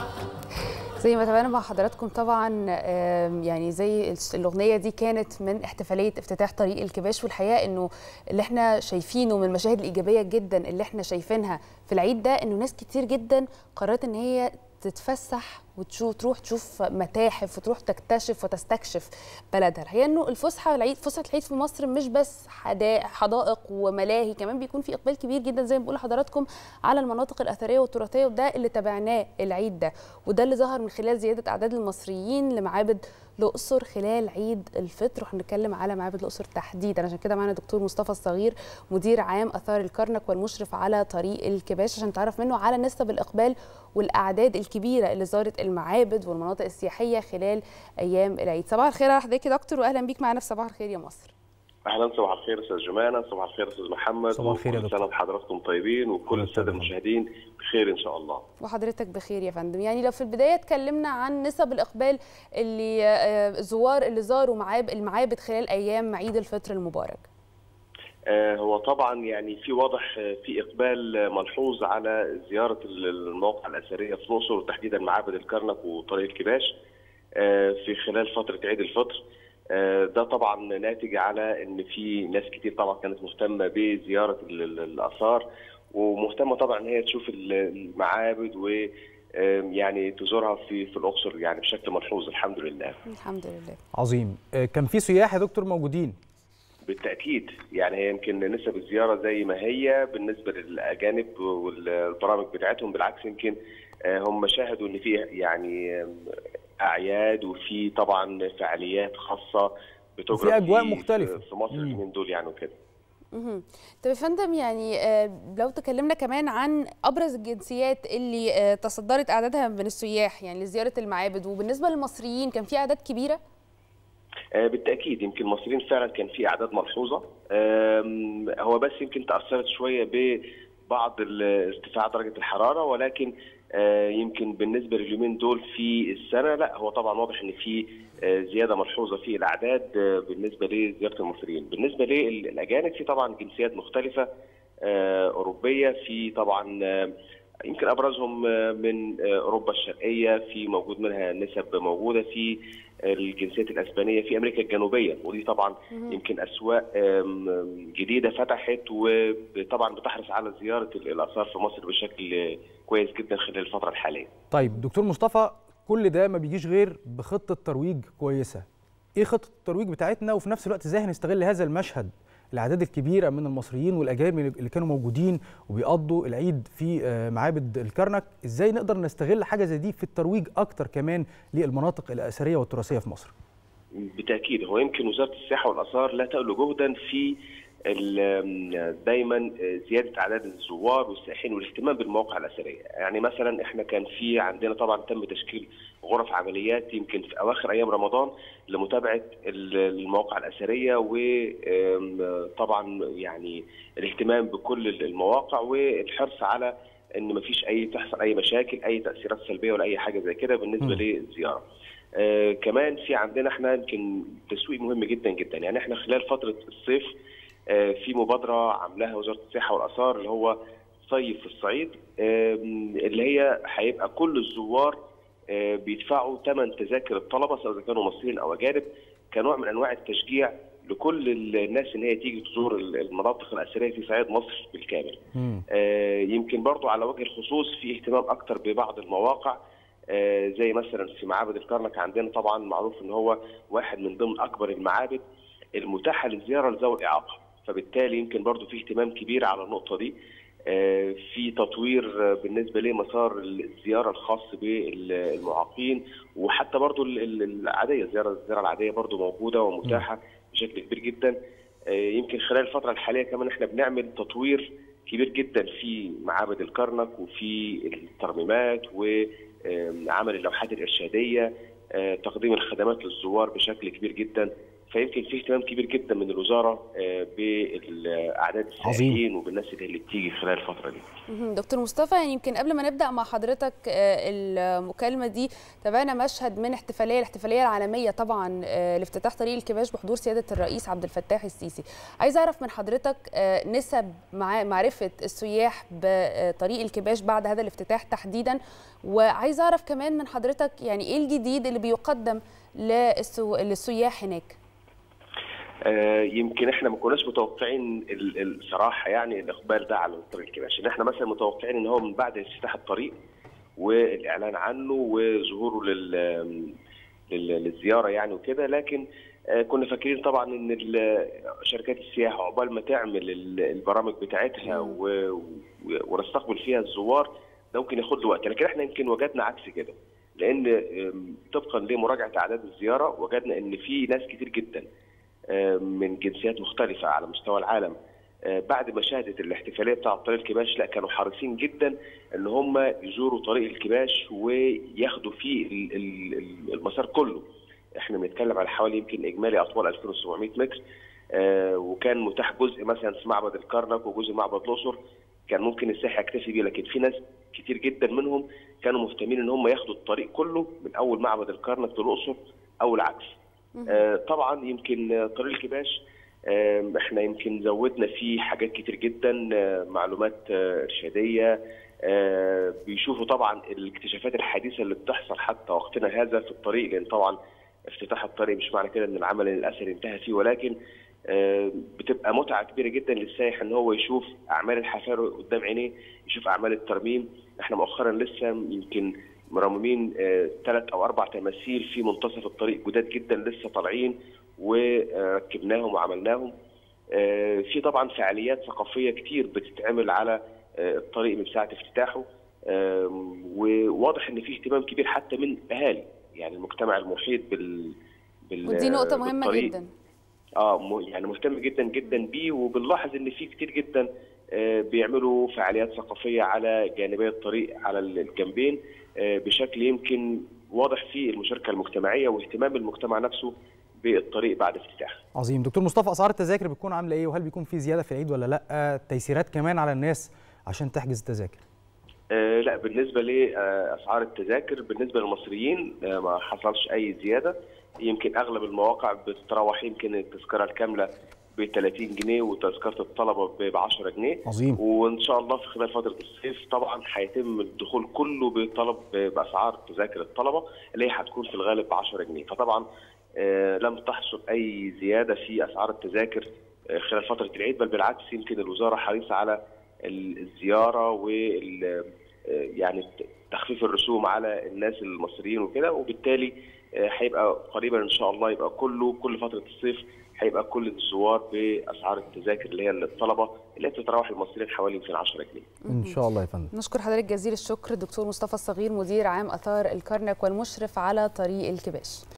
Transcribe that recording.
زي ما تابعنا مع حضراتكم طبعا يعني زي الاغنيه دي كانت من احتفاليه افتتاح طريق الكباش والحقيقه انه اللي احنا شايفينه من المشاهد الايجابيه جدا اللي احنا شايفينها في العيد ده انه ناس كتير جدا قررت ان هي تتفسح وتشوف تروح تشوف متاحف وتروح تكتشف وتستكشف بلدها الحقيقه انه الفسحه العيد فسحه العيد في مصر مش بس حدائق وملاهي كمان بيكون في اقبال كبير جدا زي ما بقول لحضراتكم على المناطق الاثريه والتراثيه وده اللي تابعناه العيد ده وده اللي ظهر من خلال زياده اعداد المصريين لمعابد الاقصر خلال عيد الفطر وهنتكلم على معابد الاقصر تحديدا عشان كده معانا دكتور مصطفى الصغير مدير عام اثار الكرنك والمشرف على طريق الكباش عشان تعرف منه على نسب الاقبال والاعداد الكبيره اللي زارت المعابد والمناطق السياحيه خلال ايام العيد صباح الخير على حضرتك يا دكتور واهلا بيك معانا في صباح الخير يا مصر اهلا صباح الخير استاذ جمانه صباح الخير استاذ محمد صباح الخير يا كل دكتور. سنه وحضراتكم طيبين وكل الساده المشاهدين بخير ان شاء الله وحضرتك بخير يا فندم يعني لو في البدايه اتكلمنا عن نسب الاقبال اللي آه، الزوار اللي زاروا معاب المعابد خلال ايام عيد الفطر المبارك آه، هو طبعا يعني في واضح آه، في اقبال آه، ملحوظ على زياره ال- المواقع الاثريه في الاقصر وتحديدا معابد الكرنك وطريق الكباش آه، في خلال فتره عيد الفطر آه، ده طبعا ناتج على ان في ناس كتير طبعا كانت مهتمه بزياره ال- ال- الاثار ومهتمه طبعا ان هي تشوف ال- المعابد و آه، يعني تزورها في في الاقصر يعني بشكل ملحوظ الحمد لله الحمد لله عظيم آه، كان في سياح يا دكتور موجودين بالتاكيد يعني هي يمكن نسب الزياره زي ما هي بالنسبه للاجانب والبرامج بتاعتهم بالعكس يمكن آه، هم شاهدوا ان في يعني آم، اعياد وفي طبعا فعاليات خاصه بتجرى وفي أجواء في- مختلفة. في مصر مم. اليومين دول يعني وكده مهم. طب يا فندم يعني آه، لو تكلمنا كمان عن ابرز الجنسيات اللي آه، تصدرت اعدادها من السياح يعني لزياره المعابد وبالنسبه للمصريين كان في اعداد كبيره آه، بالتاكيد يمكن المصريين فعلا كان في اعداد ملحوظه آم، هو بس يمكن تاثرت شويه ببعض ال- ارتفاع درجه الحراره ولكن آه، يمكن بالنسبه لليومين دول في السنه لا هو طبعا واضح ان في آه، زياده ملحوظه في الاعداد آه، بالنسبه لزياره المصريين بالنسبه للاجانب في طبعا جنسيات مختلفه آه، اوروبيه في طبعا آه، يمكن ابرزهم آه، من آه، اوروبا الشرقيه في موجود منها نسب موجوده في الجنسيات الاسبانيه في امريكا الجنوبيه ودي طبعا يمكن اسواق آم، جديده فتحت وطبعا بتحرص على زياره الاثار في مصر بشكل كويس جدا خلال الفتره الحاليه. طيب دكتور مصطفى كل ده ما بيجيش غير بخطه ترويج كويسه ايه خطه الترويج بتاعتنا وفي نفس الوقت ازاي هنستغل هذا المشهد الاعداد الكبيره من المصريين والاجانب اللي كانوا موجودين وبيقضوا العيد في آه، معابد الكرنك ازاي نقدر نستغل حاجه زي دي في الترويج اكتر كمان للمناطق الاثريه والتراثيه في مصر بالتاكيد هو يمكن وزاره السياحه والاثار لا تألو جهدا في ال- دايما زياده اعداد الزوار والسائحين والاهتمام بالمواقع الاثريه، يعني مثلا احنا كان في عندنا طبعا تم تشكيل غرف عمليات يمكن في اواخر ايام رمضان لمتابعه ال- المواقع الاثريه وطبعا يعني الاهتمام بكل المواقع والحرص على ان ما فيش اي تحصل اي مشاكل اي تاثيرات سلبيه ولا اي حاجه زي كده بالنسبه م. للزياره. آه كمان في عندنا احنا يمكن تسويق مهم جدا جدا يعني احنا خلال فتره الصيف آه في مبادره عاملاها وزاره السياحه والاثار اللي هو صيف في الصعيد آم، اللي هي هيبقى كل الزوار آه بيدفعوا ثمن تذاكر الطلبه سواء إذا كانوا مصريين او اجانب كنوع من انواع التشجيع لكل الناس ان هي تيجي تزور المناطق الاثريه في صعيد مصر بالكامل. مم. آه، يمكن برضو على وجه الخصوص في اهتمام اكتر ببعض المواقع آه، زي مثلا في معابد الكرنك عندنا طبعا معروف ان هو واحد من ضمن اكبر المعابد المتاحه للزياره لذوي الاعاقه فبالتالي يمكن برضو في اهتمام كبير على النقطه دي آه، في تطوير آه، بالنسبه لمسار الزياره الخاص بالمعاقين وحتى برضو ال- ال- العاديه الزياره الزياره العاديه برضو موجوده ومتاحه بشكل كبير جدا آه، يمكن خلال الفتره الحاليه كمان احنا بنعمل تطوير كبير جدا في معابد الكرنك وفي الترميمات وعمل اللوحات الارشاديه آه، تقديم الخدمات للزوار بشكل كبير جدا فيمكن في اهتمام كبير جدا من الوزاره بالاعداد السائحين وبالناس اللي بتيجي خلال الفتره دي. دكتور مصطفى يعني يمكن قبل ما نبدا مع حضرتك المكالمه دي تابعنا مشهد من احتفاليه الاحتفاليه العالميه طبعا لافتتاح طريق الكباش بحضور سياده الرئيس عبد الفتاح السيسي. عايز اعرف من حضرتك نسب معرفه السياح بطريق الكباش بعد هذا الافتتاح تحديدا وعايز اعرف كمان من حضرتك يعني ايه الجديد اللي بيقدم للسياح هناك؟ آه يمكن احنا ما كناش متوقعين الصراحه يعني الاقبال ده على طريق الكباش، ان احنا مثلا متوقعين ان هو من بعد افتتاح الطريق والاعلان عنه وظهوره لل للزياره يعني وكده لكن آه كنا فاكرين طبعا ان شركات السياحه عقبال ما تعمل البرامج بتاعتها ونستقبل فيها الزوار ده ممكن ياخد له وقت لكن احنا يمكن وجدنا عكس كده لان طبقا لمراجعه اعداد الزياره وجدنا ان في ناس كتير جدا من جنسيات مختلفه على مستوى العالم بعد ما شهدت الاحتفاليه بتاعه طريق الكباش لا كانوا حريصين جدا ان هم يزوروا طريق الكباش وياخدوا فيه المسار كله احنا بنتكلم على حوالي يمكن اجمالي اطوال 2700 متر وكان متاح جزء مثلا في معبد الكرنك وجزء معبد الاقصر كان ممكن السائح يكتفي بيه لكن في ناس كتير جدا منهم كانوا مهتمين ان هم ياخدوا الطريق كله من اول معبد الكرنك للاقصر او العكس. آه طبعا يمكن طريق الكباش آه احنا يمكن زودنا فيه حاجات كتير جدا آه معلومات آه ارشاديه آه بيشوفوا طبعا الاكتشافات الحديثه اللي بتحصل حتى وقتنا هذا في الطريق لان طبعا افتتاح الطريق مش معنى كده ان العمل الاثري انتهى فيه ولكن بتبقى متعه كبيره جدا للسائح ان هو يشوف اعمال الحفار قدام عينيه يشوف اعمال الترميم احنا مؤخرا لسه يمكن مرممين ثلاث او اربع تماثيل في منتصف الطريق جداد جدا لسه طالعين وركبناهم وعملناهم في طبعا فعاليات ثقافيه كتير بتتعمل على الطريق من ساعه افتتاحه وواضح ان في اهتمام كبير حتى من اهالي يعني المجتمع المحيط بال, بال ودي نقطه مهمه بالطريق. جدا اه يعني مهتم جدا جدا بيه وبنلاحظ ان في كتير جدا بيعملوا فعاليات ثقافيه على جانبي الطريق على الجنبين بشكل يمكن واضح فيه المشاركه المجتمعيه واهتمام المجتمع نفسه بالطريق بعد افتتاحه. عظيم، دكتور مصطفى اسعار التذاكر بتكون عامله ايه وهل بيكون في زياده في العيد ولا لا؟ تيسيرات كمان على الناس عشان تحجز التذاكر. آه لا بالنسبه لاسعار التذاكر بالنسبه للمصريين آه ما حصلش اي زياده يمكن اغلب المواقع بتتراوح يمكن التذكره الكامله ب 30 جنيه وتذكره الطلبه ب 10 جنيه عظيم وان شاء الله في خلال فتره الصيف طبعا هيتم الدخول كله بطلب باسعار تذاكر الطلبه اللي هي هتكون في الغالب ب 10 جنيه فطبعا آه لم تحصل اي زياده في اسعار التذاكر آه خلال فتره العيد بل بالعكس يمكن الوزاره حريصه على الزياره وال يعني تخفيف الرسوم على الناس المصريين وكده وبالتالي هيبقى قريبا ان شاء الله يبقى كله كل فتره الصيف هيبقى كل الزوار باسعار التذاكر اللي هي للطلبه اللي بتتراوح المصريين حوالي يمكن 10 جنيه. ان شاء الله يا فندم. نشكر حضرتك جزيل الشكر دكتور مصطفى الصغير مدير عام اثار الكرنك والمشرف على طريق الكباش.